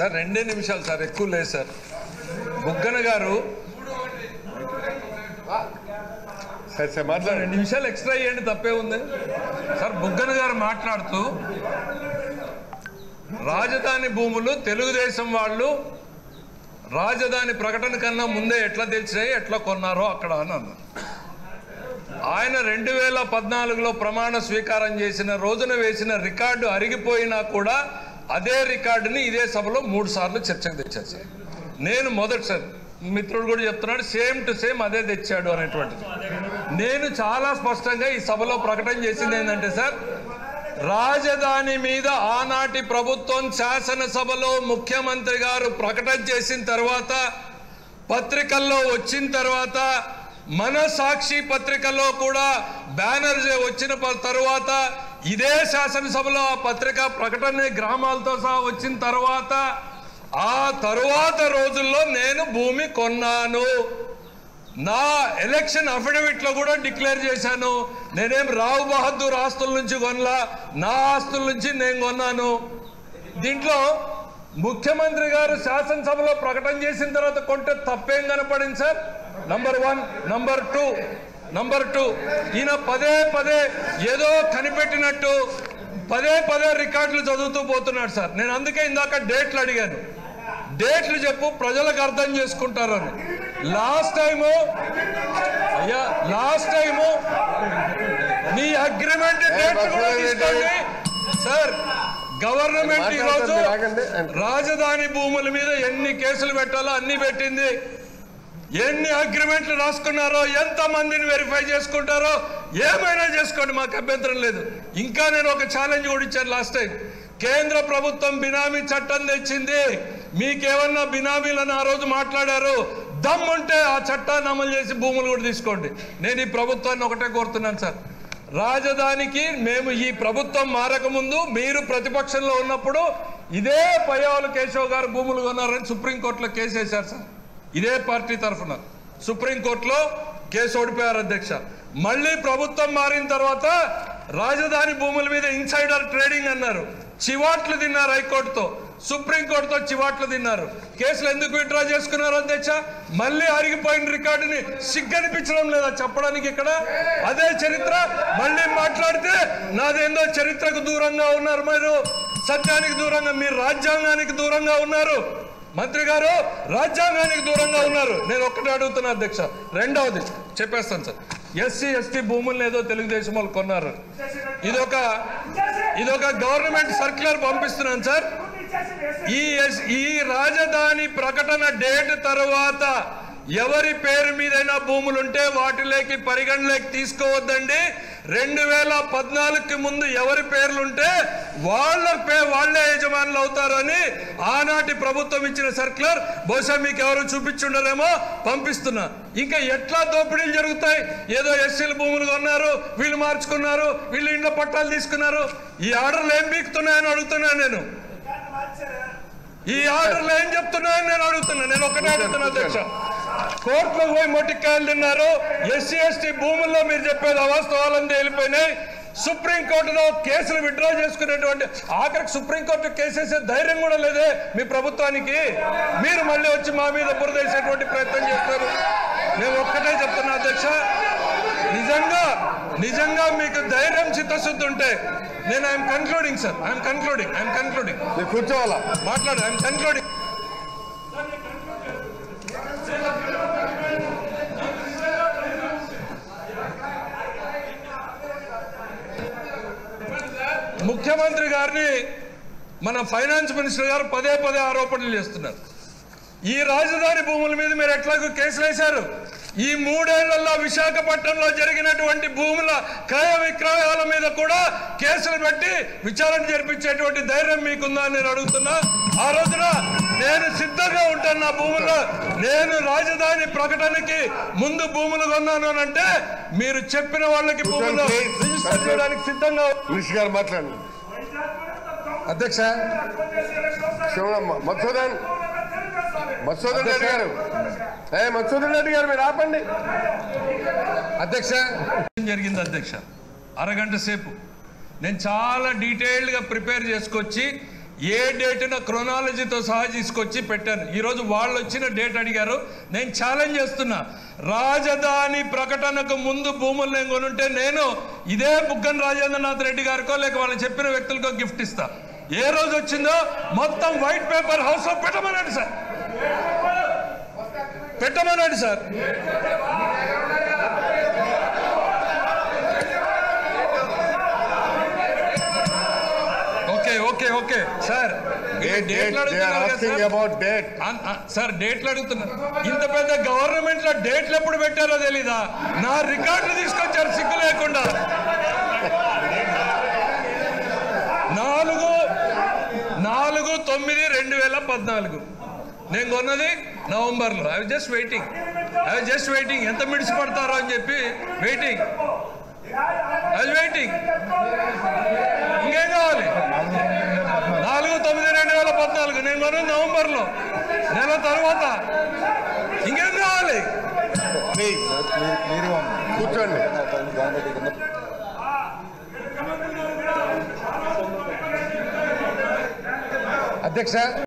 Sir రెండే నిమిషాలు sir ఎక్కువ లేదు సార్ బుగ్గన గారు సరే సార్ సార్ మాట్లాడండి రెండు నిమిషాలు ఎక్స్ట్రా ఇవ్వండి తప్పే ఉంది సార్ బుగ్గన గారు మాట్లాడుతూ రాజధాని భూములు తెలుగుదేశం వాళ్ళు రాజధాని ప్రకటన కన్నా ముందే ఎట్లా తెలిసినాయి ఎట్లా కొన్నారో అక్కడ అని అన్నారు ఆయన రెండు వేల పద్నాలుగులో ప్రమాణ స్వీకారం చేసిన రోజున వేసిన రికార్డు అరిగిపోయినా కూడా అదే రికార్డుని ఇదే సభలో మూడు సార్లు చర్చకు తెచ్చారు సార్ నేను మొదటి సార్ మిత్రుడు కూడా చెప్తున్నాడు సేమ్ టు సేమ్ అదే తెచ్చాడు అనేటువంటిది నేను చాలా స్పష్టంగా ఈ సభలో ప్రకటన చేసింది ఏంటంటే సార్ రాజధాని మీద ఆనాటి ప్రభుత్వం శాసనసభలో ముఖ్యమంత్రి గారు ప్రకటన చేసిన తర్వాత పత్రికల్లో వచ్చిన తర్వాత మన సాక్షి పత్రికలో కూడా బ్యానర్ వచ్చిన ప- తర్వాత ఇదే శాసనసభలో ఆ పత్రిక ప్రకటన గ్రామాలతో సహా వచ్చిన తర్వాత ఆ తరువాత రోజుల్లో నేను భూమి కొన్నాను నా ఎలక్షన్ అఫిడవిట్ లో కూడా డిక్లేర్ చేశాను నేనేం రావు బహదూర్ ఆస్తుల నుంచి కొనలా నా ఆస్తుల నుంచి నేను కొన్నాను దీంట్లో ముఖ్యమంత్రి గారు శాసనసభలో ప్రకటన చేసిన తర్వాత కొంటే తప్పేం కనపడింది sir number one number two number two ఈయన పదే పదే ఏదో కనిపెట్టినట్టు పదే పదే రికార్డులు చదువుతూ పోతున్నాడు సార్ నేను అందుకే ఇందాక డేట్లు అడిగాను డేట్లు చెప్పు ప్రజలకు అర్థం చేసుకుంటారు అని లాస్ట్ టైము అయ్యా లాస్ట్ టైము నీ అగ్రిమెంట్ డేట్లు కూడా తీసుకోండి సార్ గవర్నమెంట్ ఈరోజు మాట్లాడతారు, ఆగండి. రాజధాని భూముల మీద ఎన్ని కేసులు పెట్టాలో అన్ని పెట్టింది ఎన్ని అగ్రిమెంట్లు రాసుకున్నారో ఎంత మందిని వెరిఫై చేసుకుంటారో ఏమైనా చేసుకోండి మాకు అభ్యంతరం లేదు ఇంకా నేను ఒక ఛాలెంజ్ కూడా ఇచ్చాను లాస్ట్ టైం కేంద్ర ప్రభుత్వం బినామీ చట్టం తెచ్చింది మీకేమన్నా బినామీలను ఆ రోజు మాట్లాడారు దమ్ముంటే ఆ చట్టాన్ని అమలు చేసి భూములు కూడా తీసుకోండి నేను ఈ ప్రభుత్వాన్ని ఒకటే కోరుతున్నాను సార్ రాజధానికి మేము ఈ ప్రభుత్వం మారకముందు మీరు ప్రతిపక్షంలో ఉన్నప్పుడు ఇదే పయ్యావుల కేశవ్ గారు భూములు కొన్నారని సుప్రీంకోర్టులో కేసు వేశారు సార్ ఇదే పార్టీ తరఫున సుప్రీంకోర్టులో కేసు ఓడిపోయారు అధ్యక్ష మళ్ళీ ప్రభుత్వం మారిన తర్వాత రాజధాని భూముల మీద ఇన్సైడర్ ట్రేడింగ్ అన్నారు చివాట్లు తిన్నారు హైకోర్టుతో సుప్రీంకోర్టుతో చివాట్లు తిన్నారు కేసులు ఎందుకు విత్డ్రా చేసుకున్నారు అధ్యక్ష మళ్ళీ అరిగిపోయిన రికార్డుని సిగ్గనిపించడం లేదా చెప్పడానికి ఇక్కడ అదే చరిత్ర మళ్ళీ మాట్లాడితే నాదేందో చరిత్రకు దూరంగా ఉన్నారు మీరు సత్యానికి దూరంగా మీరు రాజ్యాంగానికి దూరంగా ఉన్నారు మంత్రి గారు రాజ్యాంగానికి దూరంగా ఉన్నారు నేను ఒక్కటే అడుగుతున్నా అధ్యక్ష రెండవది చెప్పేస్తాను సార్ ఎస్సీ ఎస్టీ భూములను ఏదో తెలుగుదేశం వాళ్ళు కొన్నారు ఇదొక ఇదొక గవర్నమెంట్ సర్క్యులర్ పంపిస్తున్నాను సార్ ఈ ఎస్- ఈ రాజధాని ప్రకటన డేట్ తర్వాత ఎవరి పేరు మీదైనా భూములుంటే వాటిలోకి పరిగణలోకి తీసుకోవద్దండి రెండు వేల పద్నాలుగుకి ముందు ఎవరి పేర్లుంటే వాళ్ళ పే వాళ్ళే యజమానులు అవుతారని ఆనాటి ప్రభుత్వం ఇచ్చిన సర్క్యులర్ బహుశా మీకు ఎవరు చూపించుండరేమో పంపిస్తున్నా ఇంకా ఎట్లా దోపిడీలు జరుగుతాయి ఏదో ఎస్సీల భూములు కొన్నారు వీళ్ళు మార్చుకున్నారు వీళ్ళు ఇంట్లో పట్టాలు తీసుకున్నారు ఈ ఆర్డర్లు ఏం బీకుతున్నాయని అడుగుతున్నాను నేను ఈ ఆర్డర్లు ఏం చెప్తున్నాయని నేను అడుగుతున్నా నేను ఒకటే అడుగుతున్నా అధ్యక్ష కోర్టులకు పోయి మొట్టికాయలు తిన్నారు ఎస్సీ ఎస్టీ భూముల్లో మీరు చెప్పేది అవాస్తవాలంతా వెళ్ళిపోయినాయి సుప్రీంకోర్టులో కేసులు విత్డ్రా చేసుకునేటువంటి ఆఖరికి సుప్రీంకోర్టు కేసేసే ధైర్యం కూడా లేదే మీ ప్రభుత్వానికి మీరు మళ్ళీ వచ్చి మా మీద బురదేసేటువంటి ప్రయత్నం చేస్తారు నేను ఒక్కటే చెప్తున్నా అధ్యక్ష నిజంగా నిజంగా మీకు ధైర్యం చిత్తశుద్ధి ఉంటే నేను I'm concluding sir I'm concluding I'm concluding మీరు కూర్చోవాలా మాట్లాడు ఐఎమ్ కన్క్లూడింగ్ ముఖ్యమంత్రి గారిని మన ఫైనాన్స్ మినిస్టర్ గారు పదే పదే ఆరోపణలు చేస్తున్నారు ఈ రాజధాని భూముల మీద మీరు ఎట్లాగో కేసులు వేశారు ఈ మూడేళ్లలో విశాఖపట్నంలో జరిగినటువంటి భూముల క్రయ విక్రయాల మీద కూడా కేసులు పెట్టి విచారణ జరిపించేటువంటి ధైర్యం మీకుందా అని నేను అడుగుతున్నా ఆ రోజున నేను సిద్ధంగా ఉంటాను నా భూముల్లో నేను రాజధాని ప్రకటనకి ముందు భూములు కొన్నాను అని అంటే మీరు చెప్పిన వాళ్ళకి భూములు రిజిస్టర్ చేయడానికి సిద్ధంగా మినిస్టర్ గారు మాట్లాడండి అధ్యక్ష శివమ్మ మధుసూదన్ మధుసూదన్ రెడ్డి గారు ఏ మధుసూదన్ రెడ్డి గారు మీరు ఆపండి అధ్యక్ష జరిగింది అధ్యక్ష అరగంట సేపు నేను చాలా డీటెయిల్డ్గా ప్రిపేర్ చేసుకొచ్చి ఏ డేట్న క్రొనాలజీతో సహా తీసుకొచ్చి పెట్టాను ఈరోజు వాళ్ళు వచ్చిన డేట్ అడిగారు నేను ఛాలెంజ్ చేస్తున్నా రాజధాని ప్రకటనకు ముందు భూములు నేను కొనుంటే నేను ఇదే బుగ్గన రాజేంద్రనాథ్ రెడ్డి గారికో లేక వాళ్ళు చెప్పిన వ్యక్తులకో గిఫ్ట్ ఇస్తా ఏ రోజు వచ్చిందో మొత్తం వైట్ పేపర్ హౌస్ లో పెట్టమనండి సార్ పెట్టమనండి sir okay okay okay sir Date, డేట్లు date, they are అడుగుతున్నారు కదా asking సార్? about date. అన్- అ- సార్ డేట్లు అడుగుతున్నారు ఇంత పెద్ద గవర్నమెంట్ లో డేట్లు ఎప్పుడు పెట్టారో తెలీదా నా రికార్డులు తీసుకొచ్చారు సిగ్గు లేకుండా నాలుగు నాలుగు తొమ్మిది రెండు వేల పద్నాలుగు నేను కొన్నది నవంబర్లో I just waiting I just waiting ఎంత మిడిసి పడతారో అని చెప్పి వెయిటింగ్ ఐ వెయిటింగ్ ఇంకేం కావాలి నాలుగు తొమ్మిది రెండు వేల పద్నాలుగు నేను కొన్నది నవంబర్లో నెల తర్వాత ఇంకేం కావాలి ప్లీజ్ కూర్చోండి అధ్యక్ష